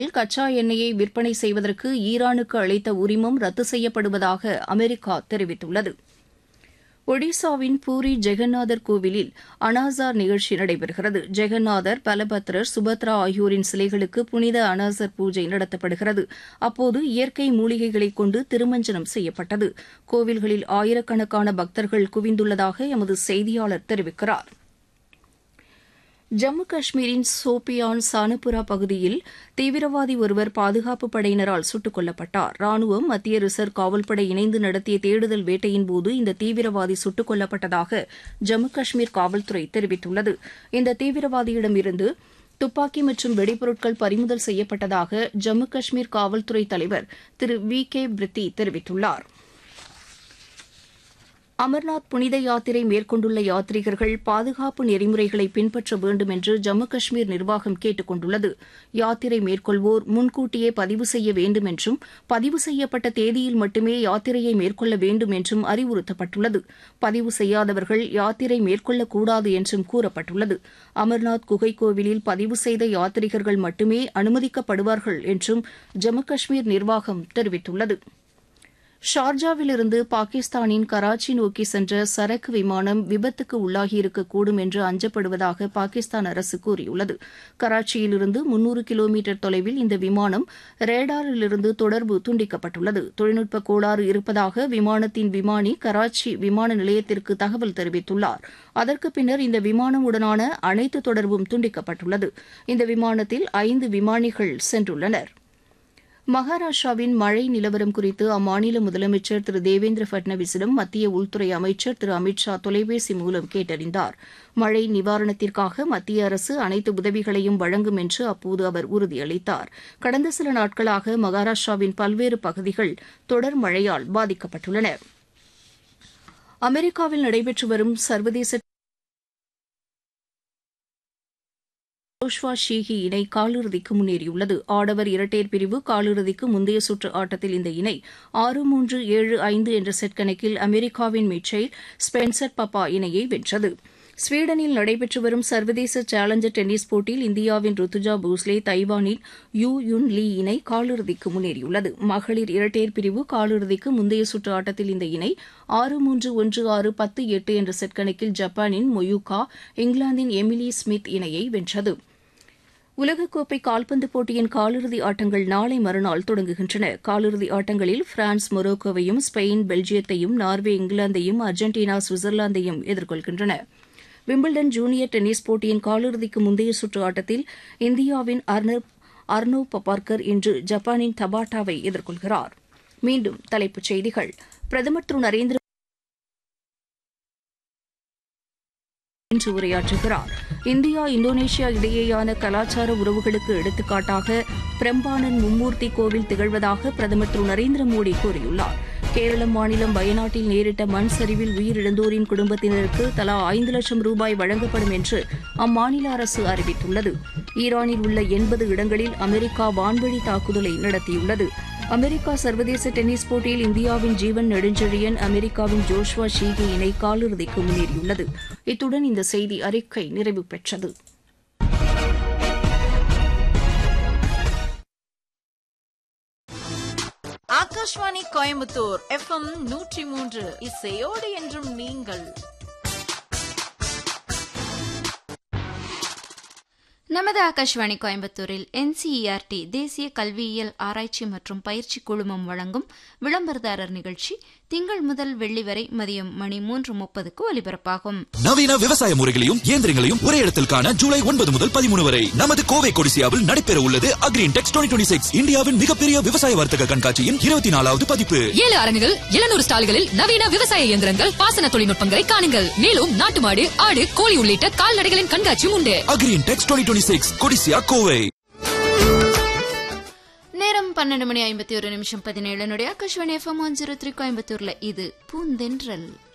கச்சா எண்ணெயை விற்பனை செய்வதற்கு ஈரானுக்கு அளித்த உரிமம் ரத்து செய்யப்படுவதாக அமெரிக்கா தெரிவித்துள்ளது ஒடிசாவின் பூரி ஜெகநாதர் கோவிலில் அனாசார் நிகழ்ச்சி நடைபெறுகிறது ஜெகநாதர் பலபத்ரர் சுபத்ரா ஆகியோரின் சிலைகளுக்கு புனித அனாசர் பூஜை நடத்தப்படுகிறது அப்போது இயற்கை மூலிகைகளைக் கொண்டு திருமஞ்சனம் செய்யப்பட்டது கோவில்களில் ஆயிரக்கணக்கான பக்தர்கள் குவிந்துள்ளதாக எமது செய்தியாளர் தெரிவிக்கிறார் ஜம்மு காஷ்மீரின் சோபியான் சானபுரா பகுதியில் தீவிரவாதி ஒருவர் பாதுகாப்பு படையினரால் சுட்டுக் கொல்லப்பட்டார் ராணுவம் மத்திய ரிசர்வ் காவல்படை இணைந்து நடத்திய தேடுதல் வேட்டையின்போது இந்த தீவிரவாதி சுட்டுக் கொல்லப்பட்டதாக ஜம்மு காஷ்மீர் காவல்துறை தெரிவித்துள்ளது இந்த தீவிரவாதியிடமிருந்து துப்பாக்கி மற்றும் வெடிபொருட்கள் பறிமுதல் செய்யப்பட்டதாக ஜம்மு காஷ்மீர் காவல்துறை தலைவர் திரு வி கே பிரித்தி தெரிவித்துள்ளாா் அமர்நாத் புனித யாத்திரை மேற்கொண்டுள்ள யாத்ரீகர்கள் பாதுகாப்பு நெறிமுறைகளை பின்பற்ற வேண்டும் என்று ஜம்மு காஷ்மீர் நிர்வாகம் கேட்டுக் கொண்டுள்ளது யாத்திரை மேற்கொள்வோர் முன்கூட்டியே பதிவு செய்ய வேண்டும் என்றும் பதிவு செய்யப்பட்ட தேதியில் மட்டுமே யாத்திரையை மேற்கொள்ள வேண்டும் என்றும் அறிவுறுத்தப்பட்டுள்ளது பதிவு செய்யாதவர்கள் யாத்திரை மேற்கொள்ளக்கூடாது என்றும் கூறப்பட்டுள்ளது அமர்நாத் குகை கோவிலில் பதிவு செய்த யாத்ரீகர்கள் மட்டுமே அனுமதிக்கப்படுவார்கள் என்றும் ஜம்மு காஷ்மீர் நிர்வாகம் தெரிவித்துள்ளது ஷார்ஜாவிலிருந்து பாகிஸ்தானின் கராச்சி நோக்கி சென்ற சரக்கு விமானம் விபத்துக்கு உள்ளாகியிருக்கக்கூடும் என்று அஞ்சப்படுவதாக பாகிஸ்தான் அரசு கூறியுள்ளது கராச்சியிலிருந்து முன்னூறு கிலோமீட்டர் தொலைவில் இந்த விமானம் ரேடாரிலிருந்து தொடர்பு துண்டிக்கப்பட்டுள்ளது தொழில்நுட்ப கோளாறு இருப்பதாக விமானத்தின் விமானி கராச்சி விமான நிலையத்திற்கு தகவல் தெரிவித்துள்ளார் அதற்கு பின்னர் இந்த விமானம் உடனான அனைத்து தொடர்பும் துண்டிக்கப்பட்டுள்ளது இந்த விமானத்தில் ஐந்து விமானிகள் சென்றுள்ளனா் மகாராஷ்டிராவின் மழை நிலவரம் குறித்து அம்மாநில முதலமைச்சர் திரு தேவேந்திர பட்னவிஸிடம் மத்திய உள்துறை அமைச்சர் திரு அமித் ஷா தொலைபேசி மூலம் கேட்டறிந்தார் மழை நிவாரணத்திற்காக மத்திய அரசு அனைத்து உதவிகளையும் வழங்கும் என்று அப்போது அவர் உறுதியளித்தார் கடந்த சில நாட்களாக மகாராஷ்டிராவின் பல்வேறு பகுதிகள் தொடர் மழையால் பாதிக்கப்பட்டுள்ளன அமெரிக்காவில் நடைபெற்று வரும் சர்வதேச ஜோஷ்வா ஷீஹி இணை காலிறுதிக்கு முன்னேறியுள்ளது ஆடவர் இரட்டையர் பிரிவு காலிறுதிக்கு முந்தைய சுற்று ஆட்டத்தில் இந்த இணை ஆறு மூன்று ஏழு ஐந்து என்ற செட் கணக்கில் அமெரிக்காவின் மிச்சைல் ஸ்பென்சர் பப்பா இணையை வென்றது ஸ்வீடனில் நடைபெற்று வரும் சர்வதேச சேலஞ்சர் டென்னிஸ் போட்டியில் இந்தியாவின் ருத்துஜா போஸ்லே தைவானின் யூ யுன் லீ இணை காலிறுதிக்கு முன்னேறியுள்ளது மகளிர் இரட்டையர் பிரிவு காலிறுதிக்கு முந்தைய சுற்று ஆட்டத்தில் இந்த இணை ஆறு மூன்று ஒன்று ஆறு பத்து எட்டு என்ற செட் கணக்கில் ஜப்பானின் மொயூகா இங்கிலாந்தின் எமிலி ஸ்மித் இணையை வென்றது உலகக்கோப்பை கால்பந்து போட்டியின் காலிறுதி ஆட்டங்கள் நாளை மறுநாள் தொடங்குகின்றன காலிறுதி ஆட்டங்களில் பிரான்ஸ் மொரோக்கோவையும் ஸ்பெயின் பெல்ஜியத்தையும் நார்வே இங்கிலாந்தையும் அர்ஜென்டினா சுவிட்சர்லாந்தையும் எதிர்கொள்கின்றன விம்பிள்டன் ஜூனியர் டென்னிஸ் போட்டியின் காலிறுதிக்கு முந்தைய சுற்று ஆட்டத்தில் இந்தியாவின் அர்னப் அர்னோ பபார்கர் இன்று ஜப்பானின் தபாட்டாவை எதிர்கொள்கிறார் மீண்டும் தலைப்புச் செய்திகள் பிரதமர் திரு நரேந்திர இன்று உரையாற்றுகிறார் இந்தியா இந்தோனேஷியா இடையேயான கலாச்சார உறவுகளுக்கு எடுத்துக்காட்டாக பிரம்பானன் மும்மூர்த்தி கோவில் திகழ்வதாக பிரதமர் திரு நரேந்திர மோடி கூறியுள்ளார் கேரள மாநிலம் வயநாட்டில் நேரிட்ட மண் சரிவில் உயிரிழந்தோரின் குடும்பத்தினருக்கு தலா ஐந்து லட்சம் ரூபாய் வழங்கப்படும் என்று அம்மாநில அரசு அறிவித்துள்ளது ஈரானில் உள்ள எண்பது இடங்களில் அமெரிக்கா வான்வழி தாக்குதலை நடத்தியுள்ளது அமெரிக்கா சர்வதேச டென்னிஸ் போட்டியில் இந்தியாவின் ஜீவன் நெடுஞ்செழியன் அமெரிக்காவின் ஜோஷ்வா ஷீகி இணை காலிறுதிக்கு முன்னேறியுள்ளது இத்துடன் இந்த செய்தி அறிக்கை நிறைவு பெற்றது ஆகாஷ்வாணி கோயம்புத்தூர் எஃப்எம் நூற்றி மூன்று இசையோடு என்றும் நீங்கள் நமது ஆகாஷ்வாணி கோயம்புத்தூரில் என்சிஇஆர்டி தேசிய கல்வியியல் ஆராய்ச்சி மற்றும் பயிற்சி குழுமம் வழங்கும் விளம்பரதாரர் நிகழ்ச்சி திங்கள் முதல் வெள்ளி வரை மதியம் மணி மூன்று முப்பதுக்கு ஒலிபரப்பாகும் நவீன விவசாய முறைகளையும் இயந்திரங்களையும் ஒரே இடத்தில் காண ஜூலை ஒன்பது முதல் பதிமூணு வரை நமது கோவை கொடிசியாவில் நடைபெற உள்ளது அக்ரீன் டெக்ஸ் டுவெண்ட்டி சிக்ஸ் இந்தியாவின் மிகப்பெரிய விவசாய வர்த்தக கண்காட்சியின் இருபத்தி நாலாவது பதிப்பு ஏழு அரங்குகள் எழுநூறு ஸ்டால்களில் நவீன விவசாய இயந்திரங்கள் பாசன தொழில்நுட்பங்களை காணுங்கள் மேலும் நாட்டு மாடு ஆடு கோழி உள்ளிட்ட கால்நடைகளின் கண்காட்சியும் உண்டு agri intex twenty six Codissia Kovai நேரம் பன்னெண்டு மணி ஐம்பத்தி ஒரு நிமிஷம் பதினேழு Akashvani FM one zero three கோயம்புத்தூர்ல இது பூந்தென்றல்